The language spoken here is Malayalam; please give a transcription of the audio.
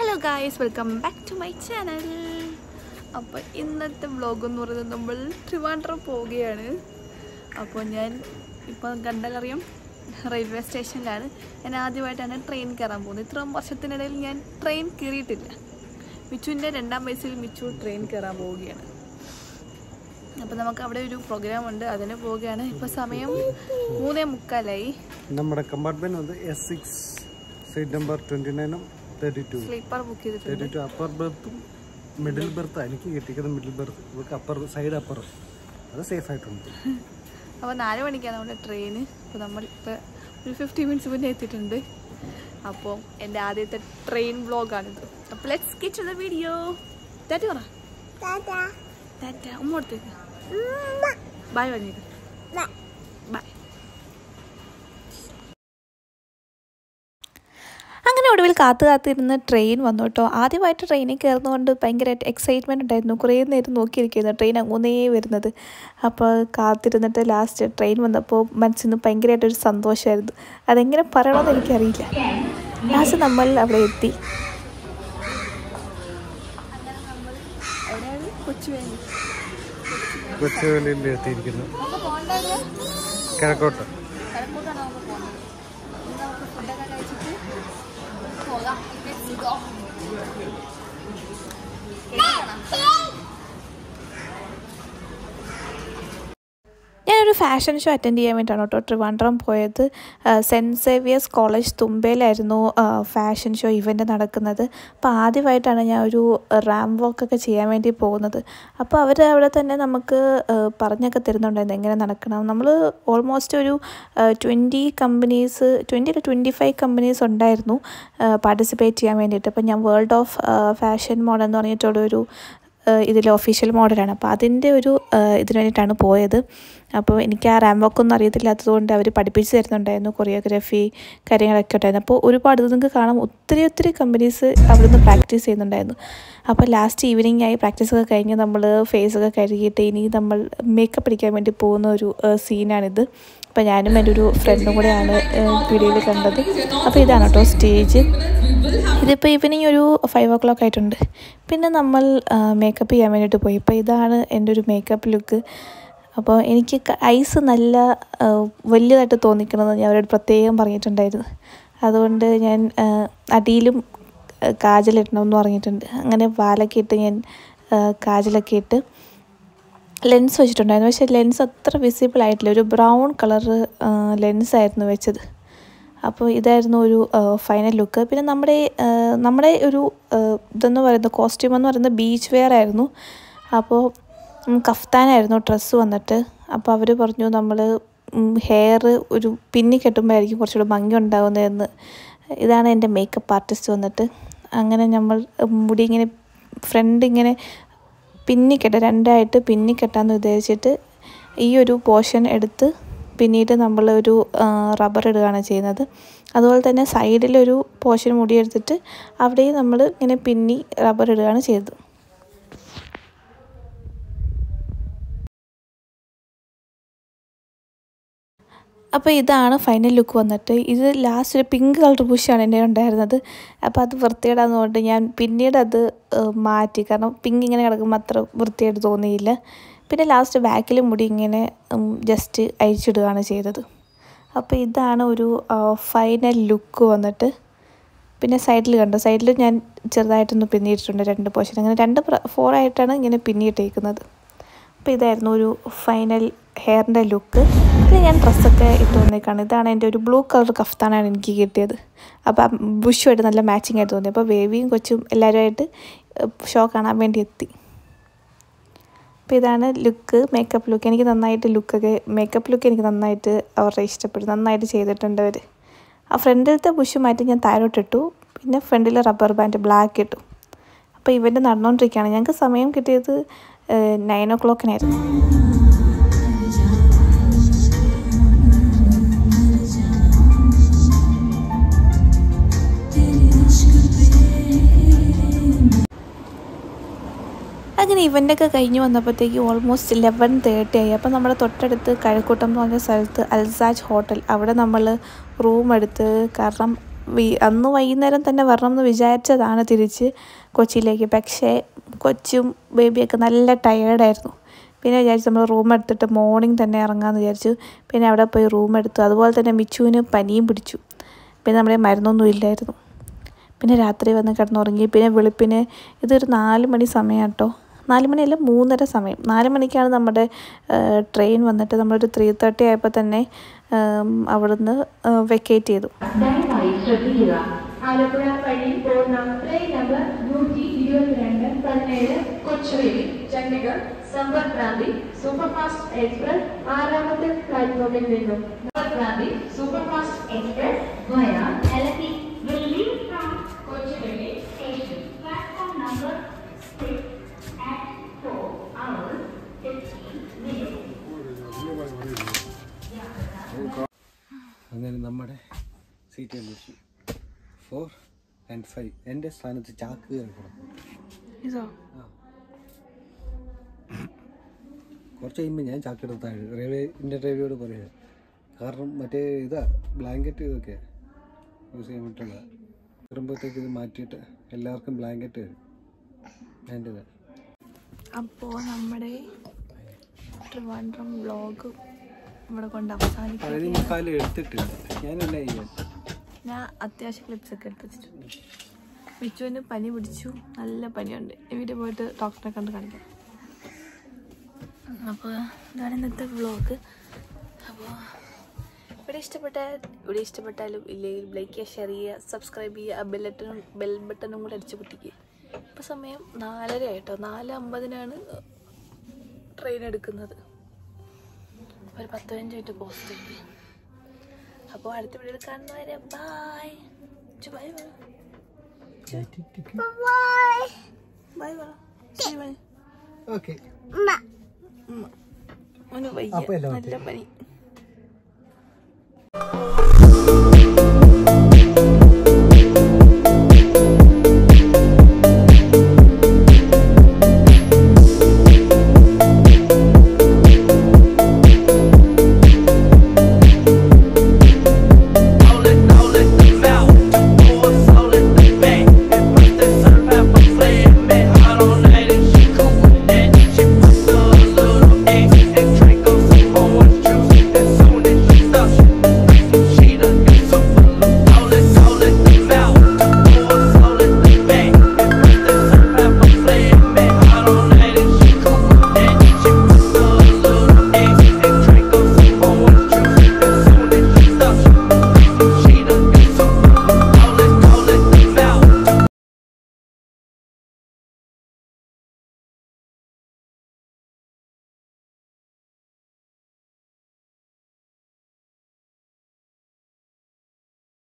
Hello guys welcome back to my channel അപ്പോൾ ഇന്നത്തെ വ്ളോഗ് എന്ന് പറയുന്നത് നമ്മൾ ട്രിവാൻഡ്രം പോവുകയാണ് അപ്പോൾ ഞാൻ ഇപ്പോൾ കണ്ടാലറിയാം റെയിൽവേ സ്റ്റേഷനിലാണ് ഞാൻ ആദ്യമായിട്ടാണ് ട്രെയിൻ കയറാൻ പോകുന്നത് ഇത്രയും വർഷത്തിനിടയിൽ ഞാൻ ട്രെയിൻ കയറിയിട്ടില്ല മിച്ചുവിൻ്റെ രണ്ടാം വയസ്സിൽ മിച്ചു ട്രെയിൻ കയറാൻ പോവുകയാണ് അപ്പോൾ നമുക്ക് അവിടെ ഒരു പ്രോഗ്രാം ഉണ്ട് അതിന് പോവുകയാണ് ഇപ്പോൾ സമയം മൂന്നേ മുക്കാലായി നമ്മുടെ കമ്പാർട്ട്മെന്റ് വന്ന് S six seat number twenty നയനും തേർട്ടി ടു സ്ലീപ്പർ ബുക്ക് ചെയ്തിട്ടുണ്ട് തേർട്ടി ടു അപ്പർ ബെർത്തും മിഡിൽ ബെർത്ത് എനിക്ക് കിട്ടിയിരിക്കുന്നത് മിഡിൽ ബെർത്ത് ഇവർക്ക് അപ്പർ സൈഡ് അപ്പർ അത് സേഫ് ആയിട്ടുണ്ട് അപ്പോൾ നാല് മണിക്കാണ് നമ്മുടെ ട്രെയിൻ അപ്പോൾ നമ്മൾ ഇപ്പോൾ ഒരു ഫിഫ്റ്റി മിനിറ്റ്സ് മുന്നേ എത്തിയിട്ടുണ്ട് അപ്പോൾ എൻ്റെ ആദ്യത്തെ ട്രെയിൻ വ്ളോഗാണിത് അപ്പോൾ ലെറ്റ്സ് ഗെറ്റ് ദ വീഡിയോ ടാറ്റ പറ ടാറ്റ ഉമ്മ കൊടുത്തേക്ക് ബൈ പറഞ്ഞേക്ക് ബൈ അങ്ങനെ ഒടുവിൽ കാത്തു കാത്തിരുന്ന് ട്രെയിൻ വന്നു കേട്ടോ ആദ്യമായിട്ട് ട്രെയിനിൽ കയറുന്നതുകൊണ്ട് ഭയങ്കരമായിട്ട് എക്സൈറ്റ്മെൻറ്റ് ഉണ്ടായിരുന്നു കുറേ നേരം നോക്കിയിരിക്കുന്നു ട്രെയിൻ അങ്ങോന്നേ വരുന്നത് അപ്പോൾ കാത്തിരുന്നിട്ട് ലാസ്റ്റ് ട്രെയിൻ വന്നപ്പോൾ മനസ്സിൽ നിന്ന് ഭയങ്കരമായിട്ടൊരു സന്തോഷമായിരുന്നു അതെങ്ങനെ പറയണമെന്ന് എനിക്കറിയില്ല ലാസ്റ്റ് നമ്മൾ അവിടെ എത്തി എവിടെയാണ് കൊച്ചുവേലി കൊച്ചുവേലിയിൽ എത്തിയിരിക്കുന്നു കിഴക്കോട്ട് കിഴക്കോട്ടാണ് നമുക്ക് പോകുന്നത് ഇനി നമുക്ക് ഫുഡൊക്കെ കഴിച്ചിട്ട് പോകാം Let's go. ഞാനൊരു ഫാഷൻ ഷോ അറ്റൻഡ് ചെയ്യാൻ വേണ്ടിയിട്ടാണ് കേട്ടോ ട്രിവാൻഡ്രം പോയത് സെൻറ്റ് സേവിയേഴ്സ് കോളേജ് തുമ്പയിലായിരുന്നു ഫാഷൻ ഷോ ഇവൻ്റ് നടക്കുന്നത് അപ്പോൾ ആദ്യമായിട്ടാണ് ഞാൻ ഒരു റാം വോക്കൊക്കെ ചെയ്യാൻ വേണ്ടി പോകുന്നത് അപ്പോൾ അവർ അവിടെ തന്നെ നമുക്ക് ആ, പറഞ്ഞൊക്കെ തരുന്നുണ്ടായിരുന്നു എങ്ങനെ നടക്കണം നമ്മൾ ഓൾമോസ്റ്റ് ഒരു ട്വൻറ്റി കമ്പനീസ് ട്വൻറ്റി അല്ല ട്വൻറ്റി ഫൈവ് കമ്പനീസ് ഉണ്ടായിരുന്നു പാർട്ടിസിപ്പേറ്റ് ചെയ്യാൻ വേണ്ടിയിട്ട് അപ്പോൾ ഞാൻ വേൾഡ് ഓഫ് ഫാഷൻ മോഡൽ എന്ന് പറഞ്ഞിട്ടുള്ളൊരു ഇതിൽ ഒഫീഷ്യൽ മോഡലാണ് അപ്പോൾ അതിൻ്റെ ഒരു ആ, ഇതിന് വേണ്ടിയിട്ടാണ് പോയത് അപ്പോൾ എനിക്ക് ആ റാം വോക്കൊന്നും അറിയത്തില്ലാത്തത് കൊണ്ട് അവർ പഠിപ്പിച്ച് തരുന്നുണ്ടായിരുന്നു കൊറിയോഗ്രാഫി കാര്യങ്ങളൊക്കെ ഉണ്ടായിരുന്നു അപ്പോൾ ഒരുപാട് ഇത് നിങ്ങൾക്ക് കാണാം ഒത്തിരി ഒത്തിരി കമ്പനീസ് അവിടെ നിന്ന് പ്രാക്ടീസ് ചെയ്യുന്നുണ്ടായിരുന്നു അപ്പോൾ ലാസ്റ്റ് ഈവനിങ് ആയി പ്രാക്ടീസൊക്കെ കഴിഞ്ഞ് നമ്മൾ ഫേസൊക്കെ കഴുകിയിട്ട് ഇനി നമ്മൾ മേക്കപ്പ് അടിക്കാൻ വേണ്ടി പോകുന്ന ഒരു സീനാണിത് അപ്പോൾ ഞാനും എൻ്റെ ഒരു ഫ്രണ്ടും കൂടെയാണ് വീഡിയോയിൽ കണ്ടത് അപ്പോൾ ഇതാണ് കേട്ടോ സ്റ്റേജ് ഇതിപ്പോൾ ഈവനിങ് ഒരു ഫൈവ് ഓ ക്ലോക്ക് ആയിട്ടുണ്ട് പിന്നെ നമ്മൾ മേക്കപ്പ് ചെയ്യാൻ വേണ്ടിയിട്ട് പോയി ഇപ്പോൾ ഇതാണ് എൻ്റെ ഒരു മേക്കപ്പ് ലുക്ക് അപ്പോൾ എനിക്ക് ഐസ് നല്ല ആ, വലിയതായിട്ട് തോന്നിക്കണമെന്ന് ഞാൻ അവരോട് പ്രത്യേകം പറഞ്ഞിട്ടുണ്ടായിരുന്നു അതുകൊണ്ട് ഞാൻ ആ, അടിയിലും ആ, കാജലിടണമെന്ന് പറഞ്ഞിട്ടുണ്ട് അങ്ങനെ വാലൊക്കെ ഇട്ട് ഞാൻ ആ, കാജലൊക്കെ ഇട്ട് ലെൻസ് വെച്ചിട്ടുണ്ടായിരുന്നു പക്ഷേ ലെൻസ് അത്ര വിസിബിൾ ആയിട്ടില്ല ഒരു ബ്രൗൺ കളർ ലെൻസായിരുന്നു വെച്ചത് അപ്പോൾ ഇതായിരുന്നു ഒരു ഫൈനൽ ലുക്ക് പിന്നെ നമ്മുടെ ആ, നമ്മുടെ ഒരു ആ, ഇതെന്ന് പറയുന്നത് കോസ്റ്റ്യൂം എന്ന് പറയുന്നത് ബീച്ച് വെയർ ആയിരുന്നു അപ്പോൾ ഉം, കഫ്താനായിരുന്നു ഡ്രസ്സ് വന്നിട്ട് അപ്പോൾ അവർ പറഞ്ഞു നമ്മൾ ഹെയർ ഒരു പിന്നി കെട്ടുമ്പോഴായിരിക്കും കുറച്ചുകൂടെ ഭംഗി ഉണ്ടാകുന്നതെന്ന് ഇതാണ് എൻ്റെ മേക്കപ്പ് ആർട്ടിസ്റ്റ് വന്നിട്ട് അങ്ങനെ നമ്മൾ മുടി ഇങ്ങനെ ഫ്രണ്ട് ഇങ്ങനെ പിന്നിക്കെട്ട് രണ്ടായിട്ട് പിന്നിക്കെട്ടാന്ന് ഉദ്ദേശിച്ചിട്ട് ഈ ഒരു പോർഷൻ എടുത്ത് പിന്നീട് നമ്മൾ ഒരു റബ്ബർ ഇടുകയാണ് ചെയ്യുന്നത് അതുപോലെ തന്നെ സൈഡിലൊരു പോർഷൻ മുടിയെടുത്തിട്ട് അവിടെയും നമ്മൾ ഇങ്ങനെ പിന്നി റബ്ബർ ഇടുകയാണ് ചെയ്തത് അപ്പോൾ ഇതാണ് ഫൈനൽ ലുക്ക് വന്നിട്ട് ഇത് ലാസ്റ്റ് ഒരു പിങ്ക് കളർ ബുഷാണ് എൻ്റെ ഉണ്ടായിരുന്നത് അപ്പോൾ അത് വൃത്തികേടാന്ന് പറഞ്ഞിട്ട് ഞാൻ പിന്നീട് അത് ഏഹ്, മാറ്റി കാരണം പിങ്ക് ഇങ്ങനെ കിടക്കുമ്പോൾ അത്ര വൃത്തിയായിട്ട് തോന്നിയില്ല പിന്നെ ലാസ്റ്റ് ബാക്കിൽ മുടി ഇങ്ങനെ ജസ്റ്റ് അഴിച്ചിടുകയാണ് ചെയ്തത് അപ്പോൾ ഇതാണ് ഒരു ഫൈനൽ ലുക്ക് വന്നിട്ട് പിന്നെ സൈഡിൽ കണ്ടു സൈഡിൽ ഞാൻ ചെറുതായിട്ടൊന്ന് പിന്നിയിട്ടുണ്ട് രണ്ട് പോർഷൻ അങ്ങനെ രണ്ട് ഫോർ ആയിട്ടാണ് ഇങ്ങനെ പിന്നിയിട്ടേക്കുന്നത് അപ്പോൾ ഇതായിരുന്നു ഒരു ഫൈനൽ ഹെയറിൻ്റെ ലുക്ക് പിന്നെ ഞാൻ ഡ്രസ്സൊക്കെ ഇട്ട് വന്നേക്കാണ് ഇതാണ് എൻ്റെ ഒരു ബ്ലൂ കളർ കഫ്താനാണ് എനിക്ക് കിട്ടിയത് അപ്പോൾ ആ ബുഷുമായിട്ട് നല്ല മാച്ചിങ് ആയിട്ട് തോന്നി അപ്പോൾ ബേബിയും കൊച്ചും എല്ലാവരുമായിട്ട് ഷോ കാണാൻ വേണ്ടി എത്തി അപ്പോൾ ഇതാണ് ലുക്ക് മേക്കപ്പ് ലുക്ക് എനിക്ക് നന്നായിട്ട് ലുക്കൊക്കെ മേക്കപ്പ് ലുക്ക് എനിക്ക് നന്നായിട്ട് അവരുടെ ഇഷ്ടപ്പെട്ടു നന്നായിട്ട് ചെയ്തിട്ടുണ്ട് അവർ ആ ഫ്രണ്ടിലത്തെ ബുഷ് മാറ്റി ഞാൻ താഴോട്ടിട്ടു പിന്നെ ഫ്രണ്ടിൽ റബ്ബർ ബാൻഡ് ബ്ലാക്ക് ഇട്ടു അപ്പോൾ ഇവൻ്റ് നടന്നുകൊണ്ടിരിക്കുകയാണ് ഞങ്ങൾക്ക് സമയം കിട്ടിയത് നയൻ ഓ ക്ലോക്കിനായിരുന്നു അങ്ങനെ ഇവൻ്റൊക്കെ കഴിഞ്ഞ് വന്നപ്പോഴത്തേക്ക് ഓൾമോസ്റ്റ് ലെവൻ തേർട്ടി ആയി അപ്പോൾ നമ്മുടെ തൊട്ടടുത്ത് കഴക്കൂട്ടം എന്ന് പറഞ്ഞ സ്ഥലത്ത് അൽസാജ് ഹോട്ടൽ അവിടെ നമ്മൾ റൂം എടുത്ത് കാരണം വി- അന്ന് വൈകുന്നേരം തന്നെ വരണം എന്ന് വിചാരിച്ചതാണ് തിരിച്ച് കൊച്ചിയിലേക്ക് പക്ഷേ കൊച്ചും ബേബിയൊക്കെ നല്ല ടയേർഡായിരുന്നു പിന്നെ വിചാരിച്ചു നമ്മൾ റൂം എടുത്തിട്ട് മോർണിംഗ് തന്നെ ഇറങ്ങാമെന്ന് വിചാരിച്ചു പിന്നെ അവിടെ പോയി റൂം എടുത്തു അതുപോലെ തന്നെ മിച്ചുവിന് പനിയും പിടിച്ചു പിന്നെ നമ്മുടെ മരുന്നൊന്നും ഇല്ലായിരുന്നു പിന്നെ രാത്രി വന്ന് കിടന്നുറങ്ങി പിന്നെ വെളുപ്പിന് ഇതൊരു നാല് മണി സമയം കേട്ടോ നാല് മണിയല്ല മൂന്നര സമയം നാല് മണിക്കാണ് നമ്മുടെ ട്രെയിൻ വന്നിട്ട് നമ്മളൊരു ത്രീ തേർട്ടി ആയപ്പോൾ തന്നെ ഉം, അവിടുന്ന് വെക്കേറ്റ് ചെയ്തു ദയവായി ശ്രദ്ധിക്കുക ആലപ്പുഴ വഴി പോകുന്ന ട്രെയിൻ നമ്പർ നൂറ്റി ഇരുപത്തിരണ്ട് പതിനേഴ് കൊച്ചുവേലി ചണ്ഡീഗഡ് സമ്പർക്ക് ക്രാന്തി സൂപ്പർഫാസ്റ്റ് എക്സ്പ്രസ് ആറാമത്തെ പ്ലാറ്റ്ഫോമിൽ നിന്നും സമ്പർക്ക് ക്രാന്തി സൂപ്പർഫാസ്റ്റ് എക്സ്പ്രസ് വയ എലത്തി will leave from Kochuveli station platform number 6 at 4 hours 15 minutes. അങ്ങനെ നമ്മുടെ സീറ്റ് ലഭിച്ചു ഫോർ ആൻഡ് ഫൈവ് എൻ്റെ സ്ഥാനത്ത് ചാക്ക് കിടക്കണം ഇതോ ആ കുറച്ച് കഴിയുമ്പോൾ ഞാൻ ചാക്കെടുത്ത് താഴെ റെയിൽവേ ഇന്ത്യൻ റെയിൽവേയോട് പറയുക കാരണം മറ്റേ ഇതാ ബ്ലാങ്കറ്റ് ഇതൊക്കെ യൂസ് ചെയ്യാൻ പറ്റുള്ള വരുമ്പോഴത്തേക്ക് ഇത് മാറ്റിയിട്ട് എല്ലാവർക്കും ബ്ലാങ്കറ്റ് വരും അതിൻ്റെ ഇതാ അപ്പോൾ നമ്മുടെ ട്രിവാൻഡ്രം വ്ളോഗ് ഇവിടെ കൊണ്ട് അവസാനിക്കും പകുതി മുക്കാലും എടുത്തിട്ടില്ല ഞാനെല്ലാം ചെയ്യാൻ ഞാൻ അത്യാവശ്യം ക്ലിപ്സ് ഒക്കെ എടുത്ത് വെച്ചിട്ടുണ്ട് മിച്ചുവിന് പനി പിടിച്ചു നല്ല പനിയുണ്ട് ഇവിടെ പോയിട്ട് ഡോക്ടറെ കണ്ട് കാണിക്കാം അപ്പോൾ ഇതാണ് ഇന്നത്തെ വ്ളോഗ് അപ്പോൾ ഇവിടെ ഇഷ്ടപ്പെട്ടാൽ ഇവിടെ ഇഷ്ടപ്പെട്ടാലും ഇല്ലെങ്കിൽ ലൈക്ക് ചെയ്യുക ഷെയർ ചെയ്യുക സബ്സ്ക്രൈബ് ചെയ്യുക ബെൽ ബട്ടണും ബെൽ ബട്ടണും കൂടെ അടിച്ച് പൊട്ടിക്കുക ഇപ്പോൾ സമയം നാലര ആയിട്ടോ നാല് അമ്പതിനാണ് ട്രെയിൻ എടുക്കുന്നത് ഒരു പത്ത് പതിനഞ്ച് മിനിറ്റ് പോസ്റ്റ് ഉണ്ട് അപ്പോൾ അടുത്ത വീഡിയോ കാണുന്നവരെ ബൈ ബൈ ബൈ ബൈ ശരി ബൈ ഓക്കെ ഒന്ന് വയ്യ അപ്പോൾ എല്ലാം നല്ല പനി